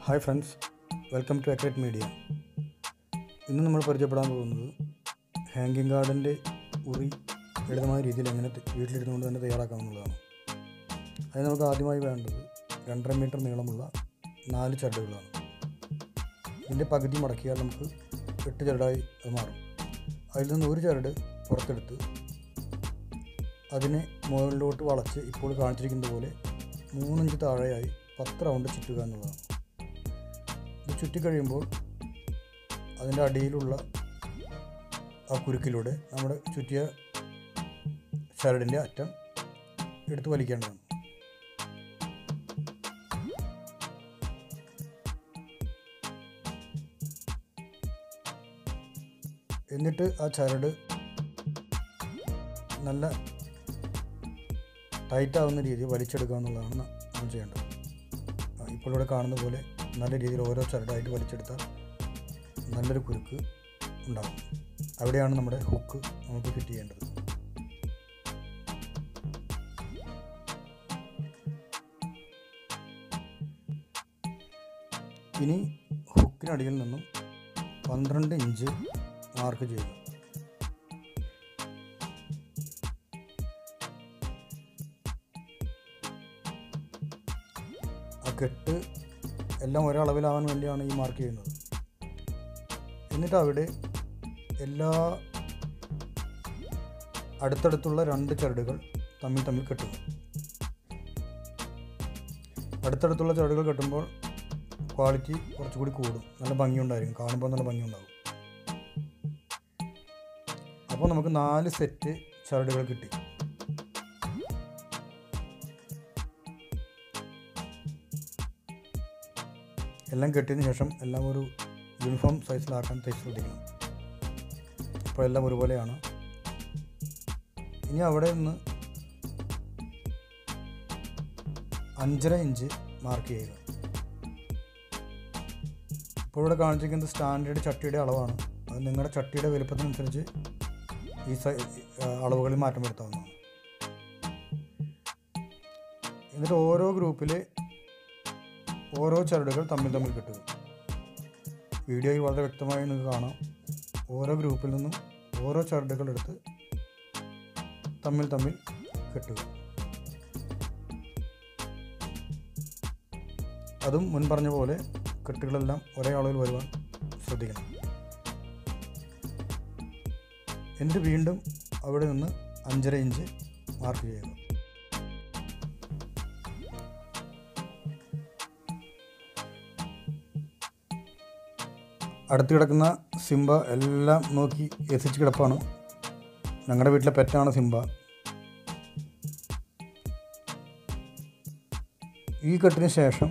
hi friends welcome to accurate media ഇന്ന് നമ്മൾ പരിചയപ്പെടാൻ പോകുന്നത് ഹാങ്കിങ് ഗാർഡൻ്റെ ഉറി ലളിതമായ രീതിയിൽ എങ്ങനെ ത- വീട്ടിലിരുന്നുകൊണ്ട് തന്നെ തയ്യാറാക്കാമെന്നുള്ളതാണ് അതിന് നമുക്ക് ആദ്യമായി വേണ്ടത് രണ്ടര മീറ്റർ നീളമുള്ള നാല് ചരടുകളാണ് ഇതിൻ്റെ പകുതി മടക്കിയാൽ നമുക്ക് എട്ട് ചരടായി അത് മാറും അതിൽ നിന്ന് ഒരു ചരട് പുറത്തെടുത്ത് അതിനെ മുകളിലോട്ട് വളച്ച് ഇപ്പോൾ കാണിച്ചിരിക്കുന്നത് പോലെ മൂന്നിഞ്ച് താഴെയായി പത്ത് റൗണ്ട് ചുറ്റുക എന്നുള്ളതാണ് ഇത് ചുറ്റിക്കഴിയുമ്പോൾ അതിൻ്റെ അടിയിലുള്ള ആ കുരുക്കിലൂടെ നമ്മുടെ ചുറ്റിയ ചരടിൻ്റെ അറ്റം എടുത്ത് വലിക്കേണ്ടതാണ് എന്നിട്ട് ആ ചരട് നല്ല ടൈറ്റ് ആവുന്ന രീതിയിൽ വലിച്ചെടുക്കുക എന്നുള്ളതാണ് ന- നമ്മൾ ചെയ്യേണ്ടത് ആ, ഇപ്പോൾ ഇവിടെ കാണുന്ന പോലെ നല്ല രീതിയിൽ ഓരോ ചരടായിട്ട് വലിച്ചെടുത്താൽ നല്ലൊരു കുരുക്ക് ഉണ്ടാകും അവിടെയാണ് നമ്മുടെ ഹുക്ക് നമുക്ക് ഫിറ്റ് ചെയ്യേണ്ടത് ഇനി ഹുക്കിനടിയിൽ നിന്നും പന്ത്രണ്ട് ഇഞ്ച് മാർക്ക് ചെയ്യുക ആ കെട്ട് എല്ലാം ഒരളവിലാവാൻ വേണ്ടിയാണ് ഈ മാർക്ക് ചെയ്യുന്നത് എന്നിട്ട് അവിടെ എല്ലാ അടുത്തടുത്തുള്ള രണ്ട് ചരടുകൾ തമ്മിൽ തമ്മിൽ കെട്ടുക അടുത്തടുത്തുള്ള ചരടുകൾ കെട്ടുമ്പോൾ ക്വാളിറ്റി കുറച്ചുകൂടി കൂടും നല്ല ഭംഗിയുണ്ടായിരിക്കും കാണുമ്പോൾ നല്ല ഭംഗിയുണ്ടാകും അപ്പോൾ നമുക്ക് നാല് സെറ്റ് ചരടുകൾ കിട്ടി എല്ലാം കെട്ടിയതിന് ശേഷം എല്ലാം ഒരു യൂണിഫോം സൈസിലാക്കാൻ തയ്ച്ച് ശ്രദ്ധിക്കണം ഇപ്പോൾ എല്ലാം ഒരുപോലെയാണ് ഇനി അവിടെ നിന്ന് അഞ്ചര ഇഞ്ച് മാർക്ക് ചെയ്യുക ഇപ്പോൾ ഇവിടെ കാണിച്ചിരിക്കുന്നത് സ്റ്റാൻഡേർഡ് ചട്ടിയുടെ അളവാണ് അത് നിങ്ങളുടെ ചട്ടിയുടെ വലുപ്പത്തിനനുസരിച്ച് ഈ സൈ ആ, അളവുകളിൽ മാറ്റം വരുത്താവുന്നതാണ് എന്നിട്ട് ഓരോ ഗ്രൂപ്പിലെ ഓരോ ചരടുകൾ തമ്മിൽ തമ്മിൽ കെട്ടുക വീഡിയോയിൽ വളരെ വ്യക്തമായി നിങ്ങൾക്ക് കാണാം ഓരോ ഗ്രൂപ്പിൽ നിന്നും ഓരോ ചരടുകൾ എടുത്ത് തമ്മിൽ തമ്മിൽ കെട്ടുക അതും മുൻ പറഞ്ഞ പോലെ കെട്ടുകളെല്ലാം ഒരേ അളവിൽ വരുവാൻ ശ്രദ്ധിക്കണം എന്നിട്ട് വീണ്ടും അവിടെ നിന്ന് അഞ്ചര ഇഞ്ച് മാർക്ക് ചെയ്യുക അടുത്ത് കിടക്കുന്ന സിംബ എല്ലാം നോക്കി എസിച്ച് കിടപ്പാണ് ഞങ്ങളുടെ വീട്ടിലെ പെറ്റാണ് സിംബ ഈ കെട്ടിന് ശേഷം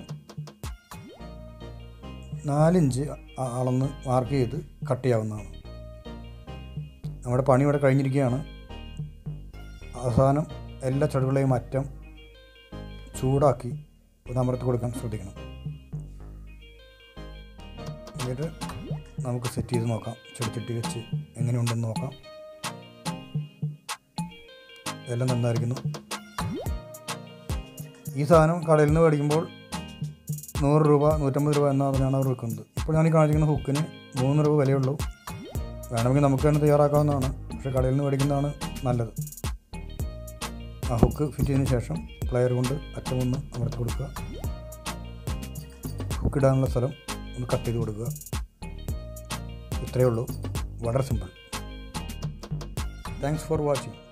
നാലിഞ്ച് അ- അളന്ന് മാർക്ക് ചെയ്ത് കട്ട് ചെയ്യാവുന്നതാണ് നമ്മുടെ പണി ഇവിടെ കഴിഞ്ഞിരിക്കുകയാണ് അവസാനം എല്ലാ ചടുകളെയും അറ്റം ചൂടാക്കി ഒന്ന് അമർത്തി കൊടുക്കാൻ ശ്രദ്ധിക്കണം എന്നിട്ട് നമുക്ക് സെറ്റ് ചെയ്ത് നോക്കാം ചെടിച്ചട്ടി വെച്ച് എങ്ങനെയുണ്ടെന്ന് നോക്കാം എല്ലാം നന്നായിരിക്കുന്നു ഈ സാധനം കടയിൽ നിന്ന് മേടിക്കുമ്പോൾ നൂറ് രൂപ നൂറ്റമ്പത് രൂപ എന്നാണ് പറഞ്ഞാണ് അവർ വിൽക്കുന്നത് ഇപ്പോൾ ഞാൻ ഈ കാണിക്കുന്ന ഹുക്കിന് മൂന്ന് രൂപ വിലയുള്ളൂ വേണമെങ്കിൽ നമുക്ക് തന്നെ തയ്യാറാക്കാവുന്നതാണ് പക്ഷേ കടയിൽ നിന്ന് മേടിക്കുന്നതാണ് നല്ലത് ആ ഹുക്ക് ഫിറ്റ് ചെയ്തതിന് ശേഷം പ്ലെയർ കൊണ്ട് അറ്റം ഒന്ന് അമർത്തി കൊടുക്കുക ഹുക്ക് ഇടാനുള്ള സ്ഥലം ഒന്ന് കട്ട് ചെയ്ത് കൊടുക്കുക ഇത്രയേ ഉള്ളൂ വളരെ സിമ്പിൾ താങ്ക്സ് ഫോർ വാച്ചിങ്